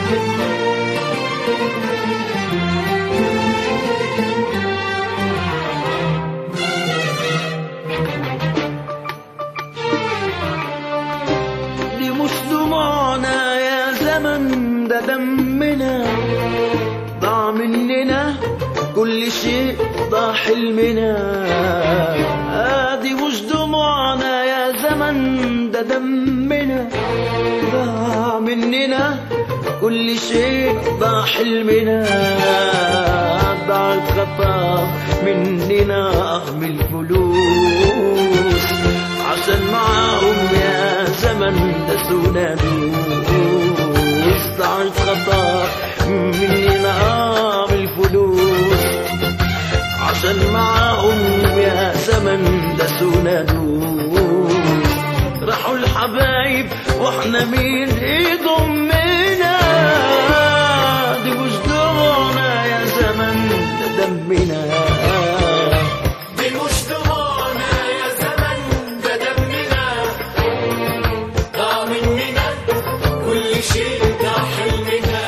دي مش دموعنا يا زمن ده دمنا ضاع مننا كل شيء ضاع حلمنا آه دي مش دموعنا يا زمن ده دمنا ضاع مننا كل شيء ضاع حلمنا ضاع الخطا مننا أهم الفلوس عشان معاهم يا زمن دسونا دوس ضاع الخطا مننا أهم الفلوس عشان معاهم يا زمن دسونا دوس راحوا الحبايب واحنا مين يضمنا دي مش دموعنا يا زمن ده دمنا دي مش دموعنا يا زمن ده دمنا ضاع مننا كل شيء ده حلمنا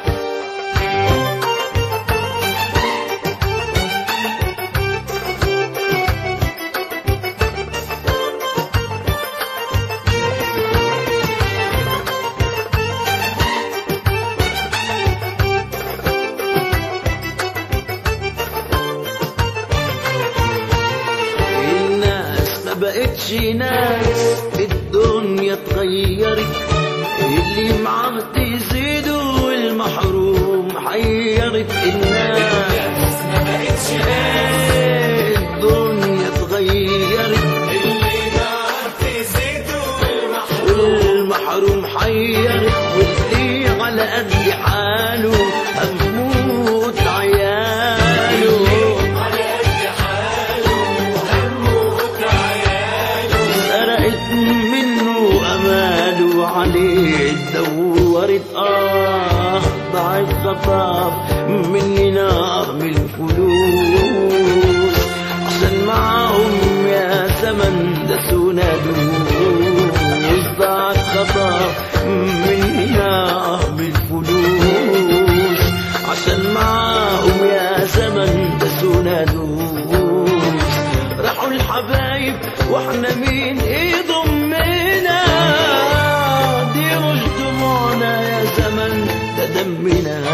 الناس ما بقتش ناس الدنيا اتغيرت اللي معاه تزيد والمحروم حيرت الناس ما بقتش إيه الدنيا اتغيرت اللي معاه تزيد والمحروم والمحروم حيرت واللي على قد حاله هموت عياله على قد حاله هموت عياله سرقت منه اماله عليه دورت اه ضاعت خطاب مننا من الفلوس عشان معاهم يا زمن دسونا دوس ضاعت خطاب مننا بالفلوس عشان معاهم يا زمن دسونا دوس راحوا الحبايب واحنا مين يضمنا دي مش دموعنا يا زمن ده دمنا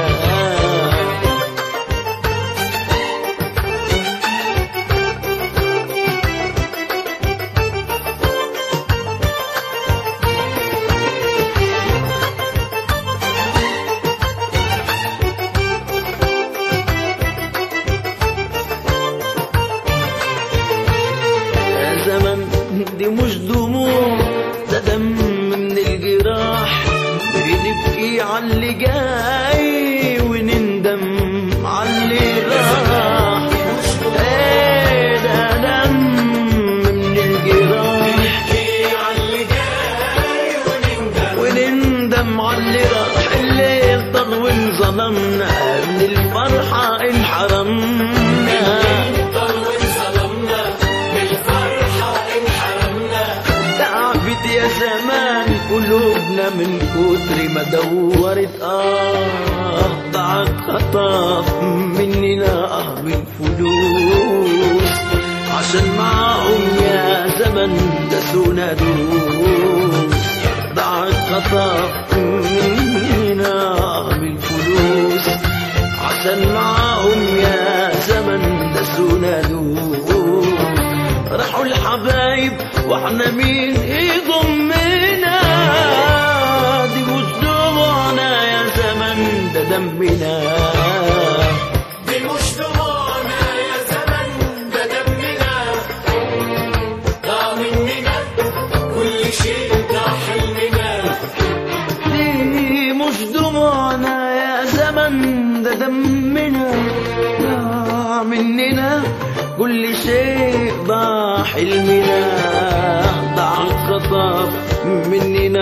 يا زمن دي مش دموع ده دم من الجراح بنبكي على اللي جاي ونندم على اللي راح ايه ده دم من الجراح نحكي على اللي جاي ونندم ونندم على اللي راح الليل طال وانظلمنا من الفرحة انحرمنا ضل وانظلمنا بالفرحة انحرمنا تعبت يا زمان قلوبنا من كتر ما دورت اه ضاعت خطاف مننا اه من فلوس عشان معاهم يا زمن دسونا دوس ضاعت خطاف مننا اه من فلوس عشان معاهم يا زمن دسونا دوس راحوا الحبايب واحنا مين يضمنا دي مش دموعنا يا زمن ده دمنا دي مش دموعنا يا زمن ده دمنا ضاع مننا كل شيء ده حلمنا دي مش دموعنا يا زمن ده دمنا ضاع مننا كل شيء ضاع حلمنا ضاع الخطاب مننا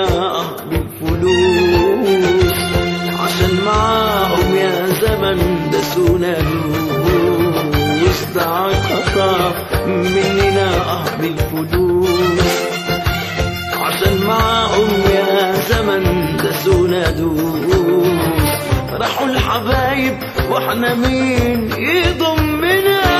بالفلوس عشان معاهم يا زمن دسونا دوس ضاع الخطاب مننا بالفلوس عشان معاهم يا زمن دسونا دوس حبايب واحنا مين يضمنا